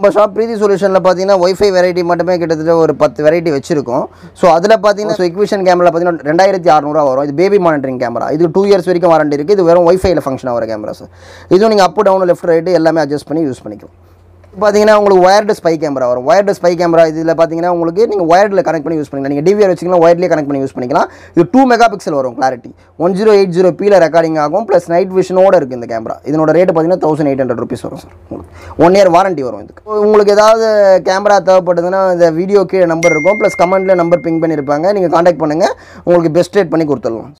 நம்ம ஷாப் பிரீதி சொல்யூஷனில் பார்த்தீங்கன்னா wifi variety மட்டுமே கிட்டத்தட்ட ஒரு பத்து வெரைட்டி வச்சிருக்கோம் ஸோ அதில் பார்த்தீங்கன்னா ஸோ எக்விஷன் கேமரா பார்த்தீங்கன்னா ரெண்டாயிரத்தி அறநூறுவா வரும் இது பேபி மானிட்டரிங் கேமரா இது டூ இயர்ஸ் வரைக்கும் வாரண்டி இருக்குது இது வெறும் ஒய்ஃபைல ஃபங்க்ஷன் ஆகிற கேமரா சார் இதுவும் நீங்கள் அப் டவுன் லெஃப்ட் ரைட்டு எல்லாமே அட்ஜஸ்ட் பண்ணி யூஸ் பண்ணிக்கலாம் பார்த்தீங்கன்னா உங்களுக்கு ஒயர்டு ஸ்பை கேமரா வரும் ஒயர்டு ஸ்பை கேமரா இதில் பார்த்தீங்கன்னா உங்களுக்கு நீங்கள் ஒயர்டில் கனெக்ட் பண்ணி யூஸ் பண்ணிக்கலாம் நீங்கள் டிவிஆர் வச்சிக்கலாம் ஒயர்ட்லேயே கனெக்ட் பண்ணி யூஸ் பண்ணிக்கலாம் இது டூ மெகா பிக்சல் வரும் clarity one zero eight zero பியில் ரெக்கார்டிங் ஆகும் ப்ளஸ் நைட் விஷனோட இருக்குது இந்த கேமரா இதனோட ரேட் பார்த்தீங்கன்னா தௌசண்ட் எயிட் ஹண்ட்ரட் ருபீஸ் வரும் சார் உங்களுக்கு ஒன் இயர் வாரண்டி வரும் இதுக்கு உங்களுக்கு ஏதாவது கேமரா தேவைப்படுதுன்னா இந்த வீடியோ கீழே நம்பர் இருக்கும் ப்ளஸ் கமெண்ட்டில் நம்பர் பிங் பண்ணியிருப்பாங்க நீங்கள் காண்டாக்ட் பண்ணுங்கள் உங்களுக்கு பெஸ்ட் ரேட் பண்ணி கொடுத்துடலாம்